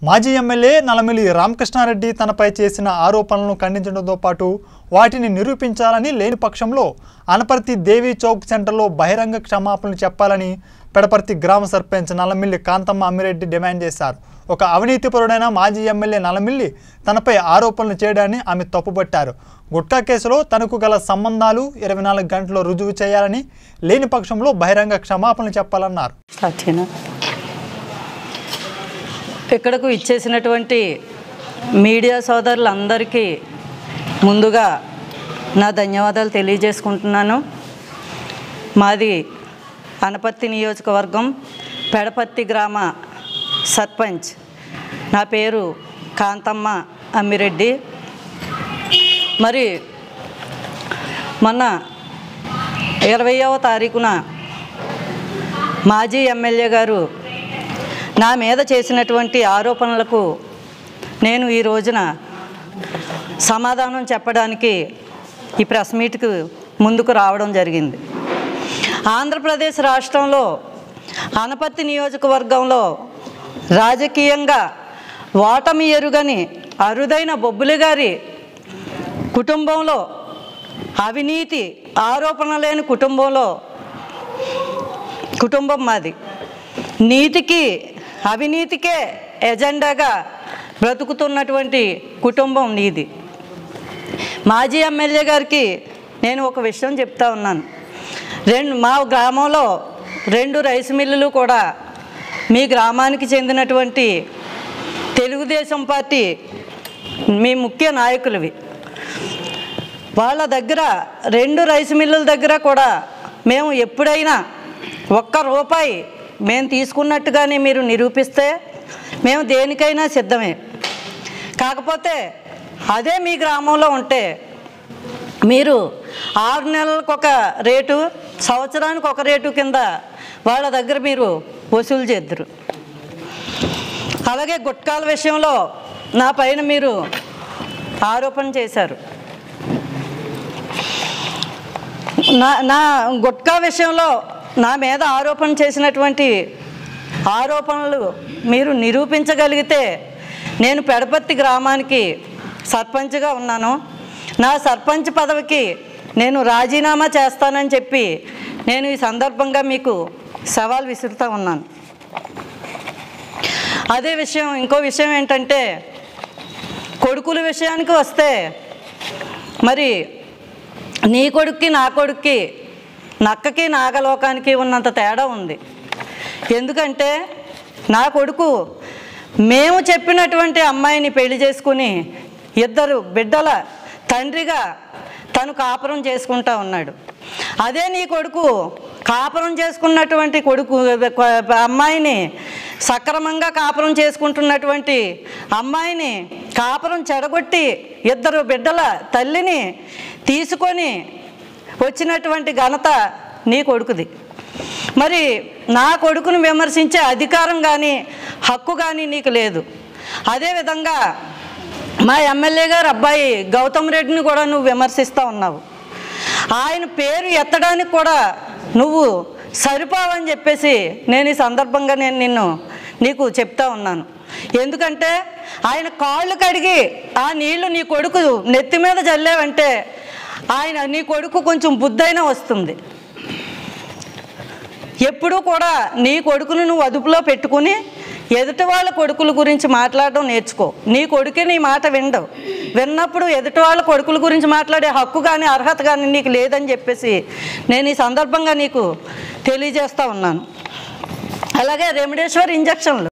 మాజీ ఎమ్మెల్యే నలమిలి రామకృష్ణారెడ్డి తనపై చేసిన ఆరోపణలను ఖండించడంతో పాటు వాటిని నిరూపించాలని లేని పక్షంలో అనపర్తి దేవి చౌక్ సెంటర్లో బహిరంగ క్షమాపణలు చెప్పాలని పెడపర్తి గ్రామ సర్పంచ్ నల్లమిల్లి కాంతమ్మ అమ్మిరెడ్డి డిమాండ్ చేశారు ఒక అవినీతిపరుడైన మాజీ ఎమ్మెల్యే నల్లమిల్లి తనపై ఆరోపణలు చేయడాన్ని ఆమె తప్పుపట్టారు గుట్కా కేసులో తనకు గల సంబంధాలు ఇరవై నాలుగు గంటల్లో రుజువు చేయాలని లేని పక్షంలో బహిరంగ క్షమాపణలు చెప్పాలన్నారు సాక్షినా ఇక్కడకు ఇచ్చేసినటువంటి మీడియా సోదరులందరికీ ముందుగా నా ధన్యవాదాలు తెలియజేసుకుంటున్నాను మాది అనపర్తి నియోజకవర్గం పెడపర్తి గ్రామ సర్పంచ్ నా పేరు కాంతమ్మ అమ్మిరెడ్డి మరి మొన్న ఇరవయవ తారీఖున మాజీ ఎమ్మెల్యే గారు నా మీద చేసినటువంటి ఆరోపణలకు నేను ఈ రోజున సమాధానం చెప్పడానికి ఈ ప్రెస్ మీట్కి ముందుకు రావడం జరిగింది ఆంధ్రప్రదేశ్ రాష్ట్రంలో అనపర్తి నియోజకవర్గంలో రాజకీయంగా ఓటమి ఎరుగని అరుదైన బొబ్బులి గారి కుటుంబంలో అవినీతి ఆరోపణ లేని కుటుంబంలో కుటుంబం మాది నీతికి అవినీతికే ఎజెండాగా బ్రతుకుతున్నటువంటి కుటుంబం నీది మాజీ ఎమ్మెల్యే గారికి నేను ఒక విషయం చెప్తా ఉన్నాను రెండు మా గ్రామంలో రెండు రైస్ మిల్లులు కూడా మీ గ్రామానికి చెందినటువంటి తెలుగుదేశం పార్టీ మీ ముఖ్య నాయకులవి వాళ్ళ దగ్గర రెండు రైస్ మిల్లుల దగ్గర కూడా మేము ఎప్పుడైనా ఒక్క రూపాయి మేము తీసుకున్నట్టుగానే మీరు నిరూపిస్తే మేము దేనికైనా సిద్ధమే కాకపోతే అదే మీ గ్రామంలో ఉంటే మీరు ఆరు నెలలకు ఒక రేటు సంవత్సరానికి ఒక రేటు కింద వాళ్ళ దగ్గర మీరు వసూలు చేద్దరు అలాగే గుట్కాల విషయంలో నా పైన మీరు ఆరోపణ చేశారు నా నా గుట్కా విషయంలో నా మీద ఆరోపణ చేసినటువంటి ఆరోపణలు మీరు నిరూపించగలిగితే నేను పెడపర్తి గ్రామానికి సర్పంచ్గా ఉన్నాను నా సర్పంచ్ పదవికి నేను రాజీనామా చేస్తానని చెప్పి నేను ఈ సందర్భంగా మీకు సవాల్ విసురుతూ ఉన్నాను అదే విషయం ఇంకో విషయం ఏంటంటే కొడుకుల విషయానికి వస్తే మరి నీ కొడుక్కి నా కొడుక్కి నక్కకి నాగలోకానికి ఉన్నంత తేడా ఉంది ఎందుకంటే నా కొడుకు మేము చెప్పినటువంటి అమ్మాయిని పెళ్లి చేసుకుని ఇద్దరు బిడ్డల తండ్రిగా తను కాపురం చేసుకుంటా ఉన్నాడు అదే నీ కొడుకు కాపురం చేసుకున్నటువంటి కొడుకు అమ్మాయిని సక్రమంగా కాపురం చేసుకుంటున్నటువంటి అమ్మాయిని కాపురం చెడగొట్టి ఇద్దరు బిడ్డల తల్లిని తీసుకొని వచ్చినటువంటి ఘనత నీ కొడుకుది మరి నా కొడుకును విమర్శించే అధికారం కానీ హక్కు కానీ నీకు లేదు అదేవిధంగా మా ఎమ్మెల్యే గారు అబ్బాయి గౌతమ్ రెడ్డిని కూడా నువ్వు విమర్శిస్తూ ఉన్నావు ఆయన పేరు ఎత్తడానికి కూడా నువ్వు సరిపోవని చెప్పేసి నేను ఈ సందర్భంగా నేను నిన్ను నీకు చెప్తా ఉన్నాను ఎందుకంటే ఆయన కాళ్ళు కడిగి ఆ నీళ్లు నీ కొడుకు నెత్తి మీద జల్లేవంటే ఆయన నీ కొడుకు కొంచెం బుద్ధైనా వస్తుంది ఎప్పుడూ కూడా నీ కొడుకును నువ్వు అదుపులో పెట్టుకుని ఎదుటి వాళ్ళ కొడుకుల గురించి మాట్లాడడం నేర్చుకో నీ కొడుకే నీ మాట వినడు విన్నప్పుడు ఎదుటి వాళ్ళ కొడుకుల గురించి మాట్లాడే హక్కు కానీ అర్హత కానీ నీకు లేదని చెప్పేసి నేను ఈ సందర్భంగా నీకు తెలియజేస్తూ ఉన్నాను అలాగే రెమిడేశ్వర్ ఇంజక్షన్లు